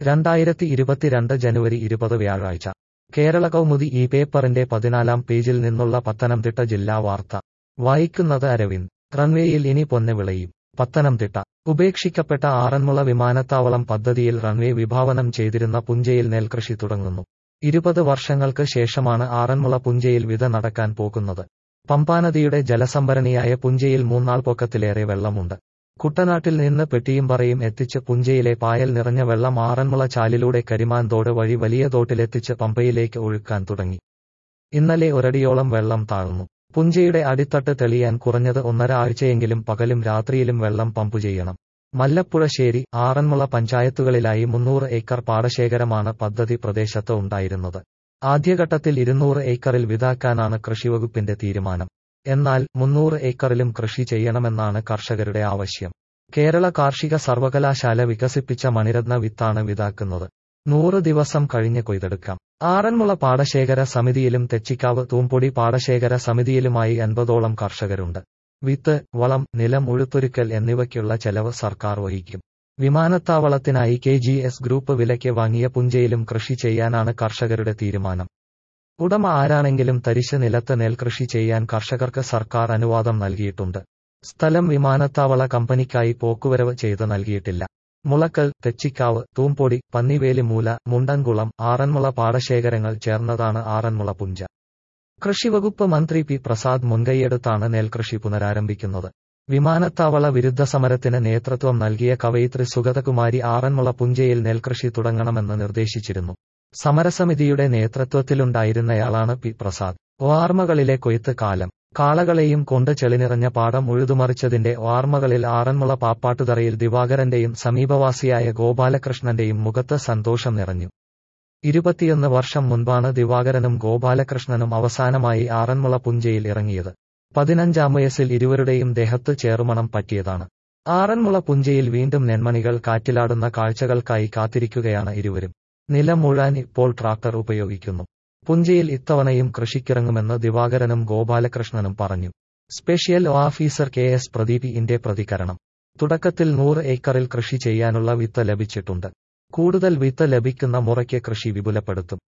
രണ്ടായിരത്തി ഇരുപത്തിരണ്ട് ജനുവരി ഇരുപത് വ്യാഴാഴ്ച കേരള കൗമുദി ഈ പേപ്പറിന്റെ പതിനാലാം പേജിൽ നിന്നുള്ള പത്തനംതിട്ട ജില്ലാ വാർത്ത വായിക്കുന്നത് അരവിന്ദ് റൺവേയിൽ ഇനി പൊന്ന് വിളയും പത്തനംതിട്ട ഉപേക്ഷിക്കപ്പെട്ട ആറന്മുള വിമാനത്താവളം പദ്ധതിയിൽ റൺവേ വിഭാവനം ചെയ്തിരുന്ന പുഞ്ചയിൽ നെൽകൃഷി തുടങ്ങുന്നു ഇരുപത് വർഷങ്ങൾക്ക് ശേഷമാണ് ആറന്മുള പുഞ്ചയിൽ വിത നടക്കാൻ പോകുന്നത് പമ്പാനദിയുടെ ജലസംഭരണിയായ പുഞ്ചയിൽ മൂന്നാൾ പൊക്കത്തിലേറെ വെള്ളമുണ്ട് കുട്ടനാട്ടിൽ നിന്ന് പെട്ടിയും പറയും എത്തിച്ച് പുഞ്ചയിലെ പായൽ നിറഞ്ഞ വെള്ളം ആറന്മുള ചാലിലൂടെ കരിമാൻ തോട് വഴി വലിയ തോട്ടിലെത്തിച്ച് പമ്പയിലേക്ക് ഒഴുക്കാൻ തുടങ്ങി ഇന്നലെ ഒരടിയോളം വെള്ളം താഴ്ന്നു പുഞ്ചയുടെ അടിത്തട്ട് തെളിയാൻ കുറഞ്ഞത് ഒന്നര ആഴ്ചയെങ്കിലും പകലും രാത്രിയിലും വെള്ളം പമ്പു ചെയ്യണം മല്ലപ്പുഴശ്ശേരി ആറന്മുള പഞ്ചായത്തുകളിലായി മുന്നൂറ് ഏക്കർ പാടശേഖരമാണ് പദ്ധതി പ്രദേശത്ത് ഉണ്ടായിരുന്നത് ആദ്യഘട്ടത്തിൽ ഇരുന്നൂറ് ഏക്കറിൽ വിതാക്കാനാണ് കൃഷിവകുപ്പിന്റെ തീരുമാനം എന്നാൽ മുന്നൂറ് ഏക്കറിലും കൃഷി ചെയ്യണമെന്നാണ് കർഷകരുടെ ആവശ്യം കേരള കാർഷിക സർവകലാശാല വികസിപ്പിച്ച മണിരത്ന വിത്താണ് വിതാക്കുന്നത് നൂറ് ദിവസം കഴിഞ്ഞ് കൊയ്തെടുക്കാം ആറന്മുള പാടശേഖര സമിതിയിലും തെച്ചിക്കാവ് തൂമ്പൊടി പാടശേഖര സമിതിയിലുമായി അൻപതോളം കർഷകരുണ്ട് വിത്ത് വളം നിലം ഉഴുത്തൊരുക്കൽ എന്നിവയ്ക്കുള്ള ചെലവ് സർക്കാർ വഹിക്കും വിമാനത്താവളത്തിനായി കെ ജി എസ് ഗ്രൂപ്പ് വിലയ്ക്ക് വാങ്ങിയ പുഞ്ചയിലും കൃഷി ചെയ്യാനാണ് കർഷകരുടെ തീരുമാനം ഉടമ ആരാണെങ്കിലും തരിശ് നിലത്ത് നെൽകൃഷി ചെയ്യാൻ കർഷകർക്ക് സർക്കാർ അനുവാദം നൽകിയിട്ടുണ്ട് സ്ഥലം വിമാനത്താവള കമ്പനിക്കായി പോക്കുവരവ് ചെയ്ത് നൽകിയിട്ടില്ല മുളക്കൽ തെച്ചിക്കാവ് തൂമ്പൊടി പന്നിവേലിമൂല മുണ്ടൻകുളം ആറന്മുള പാടശേഖരങ്ങൾ ചേർന്നതാണ് ആറന്മുള പുഞ്ച കൃഷിവകുപ്പ് മന്ത്രി പി പ്രസാദ് മുൻകൈയെടുത്താണ് നെൽകൃഷി പുനരാരംഭിക്കുന്നത് വിമാനത്താവള വിരുദ്ധ സമരത്തിന് നേതൃത്വം നൽകിയ കവയിത്രി സുഗതകുമാരി ആറന്മുള പുഞ്ചയിൽ നെൽകൃഷി തുടങ്ങണമെന്ന് നിർദ്ദേശിച്ചിരുന്നു സമരസമിതിയുടെ നേതൃത്വത്തിലുണ്ടായിരുന്നയാളാണ് പി പ്രസാദ് ഓർമ്മകളിലെ കൊയ്ത്ത് കാലം കാളകളെയും കൊണ്ട് ചെളിനിറഞ്ഞ പാടം ഉഴുതുമറിച്ചതിന്റെ ഓർമ്മകളിൽ ആറന്മുള പാപ്പാട്ടുതറയിൽ ദിവാകരന്റെയും സമീപവാസിയായ ഗോപാലകൃഷ്ണന്റെയും മുഖത്ത് സന്തോഷം നിറഞ്ഞു ഇരുപത്തിയൊന്ന് വർഷം മുൻപാണ് ദിവാകരനും ഗോപാലകൃഷ്ണനും അവസാനമായി ആറന്മുള പുഞ്ചയിൽ ഇറങ്ങിയത് പതിനഞ്ചാം വയസ്സിൽ ഇരുവരുടെയും ദേഹത്ത് ചേറുമണം പറ്റിയതാണ് ആറന്മുള പുഞ്ചയിൽ വീണ്ടും നെന്മണികൾ കാറ്റിലാടുന്ന കാഴ്ചകൾക്കായി കാത്തിരിക്കുകയാണ് ഇരുവരും നിലം മുഴാൻ ഇപ്പോൾ ട്രാക്ടർ ഉപയോഗിക്കുന്നു പുഞ്ചയിൽ ഇത്തവണയും കൃഷിക്കിറങ്ങുമെന്ന് ദിവാകരനും ഗോപാലകൃഷ്ണനും പറഞ്ഞു സ്പെഷ്യൽ ഓഫീസർ കെ എസ് പ്രദീപിന്റെ പ്രതികരണം തുടക്കത്തിൽ നൂറ് ഏക്കറിൽ കൃഷി ചെയ്യാനുള്ള വിത്ത് ലഭിച്ചിട്ടുണ്ട് കൂടുതൽ വിത്ത് ലഭിക്കുന്ന മുറയ്ക്ക് കൃഷി വിപുലപ്പെടുത്തും